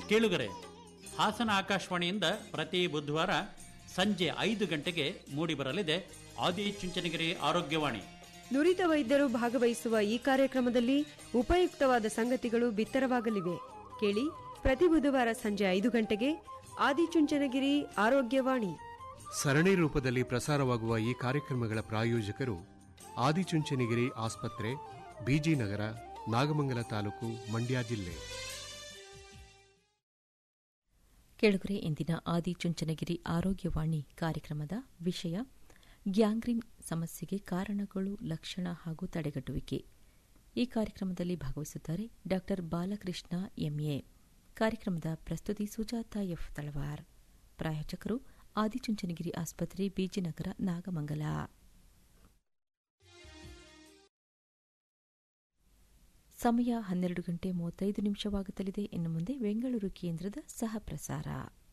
ಕೇಳುಗರೆ ಹಾಸನ ಆಕಾಶವಾಣಿಯಿಂದ ಪ್ರತಿ ಬುಧವಾರ ಸಂಜೆ ಐದು ಗಂಟೆಗೆ ಮೂಡಿಬರಲಿದೆ ಆದಿಚುಂಚನಗಿರಿ ಆರೋಗ್ಯವಾಣಿ ನುರಿತ ವೈದ್ಯರು ಭಾಗವಹಿಸುವ ಈ ಕಾರ್ಯಕ್ರಮದಲ್ಲಿ ಉಪಯುಕ್ತವಾದ ಸಂಗತಿಗಳು ಬಿತ್ತರವಾಗಲಿವೆ ಕೇಳಿ ಪ್ರತಿ ಬುಧವಾರ ಸಂಜೆ ಐದು ಗಂಟೆಗೆ ಆದಿಚುಂಚನಗಿರಿ ಆರೋಗ್ಯವಾಣಿ ಸರಣಿ ರೂಪದಲ್ಲಿ ಪ್ರಸಾರವಾಗುವ ಈ ಕಾರ್ಯಕ್ರಮಗಳ ಪ್ರಾಯೋಜಕರು ಆದಿಚುಂಚನಗಿರಿ ಆಸ್ಪತ್ರೆ ಬಿಜಿನಗರ ನಾಗಮಂಗಲ ತಾಲೂಕು ಮಂಡ್ಯ ಜಿಲ್ಲೆ ಕೆಳಗರೆ ಇಂದಿನ ಆದಿಚುಂಚನಗಿರಿ ಆರೋಗ್ಯವಾಣಿ ಕಾರ್ಯಕ್ರಮದ ವಿಷಯ ಗ್ಯಾಂಗ್ರೀನ್ ಸಮಸ್ಯೆಗೆ ಕಾರಣಗಳು ಲಕ್ಷಣ ಹಾಗೂ ತಡೆಗಟ್ಟುವಿಕೆ ಈ ಕಾರ್ಯಕ್ರಮದಲ್ಲಿ ಭಾಗವಹಿಸುತ್ತಾರೆ ಡಾ ಬಾಲಕೃಷ್ಣ ಎಂಎ ಕಾರ್ಯಕ್ರಮದ ಪ್ರಸ್ತುತಿ ಸುಜಾತ ಎಫ್ ತಳವಾರ್ ಪ್ರಾಯೋಜಕರು ಆದಿಚುಂಚನಗಿರಿ ಆಸ್ಪತ್ರೆ ಬಿಜಿನಗರ ನಾಗಮಂಗಲ ಸಮಯ ಹನ್ನೆರಡು ಗಂಟೆ ಮೂವತ್ತೈದು ನಿಮಿಷವಾಗುತ್ತಲಿದೆ ಇನ್ನು ಮುಂದೆ ಬೆಂಗಳೂರು ಕೇಂದ್ರದ ಸಹ ಪ್ರಸಾರ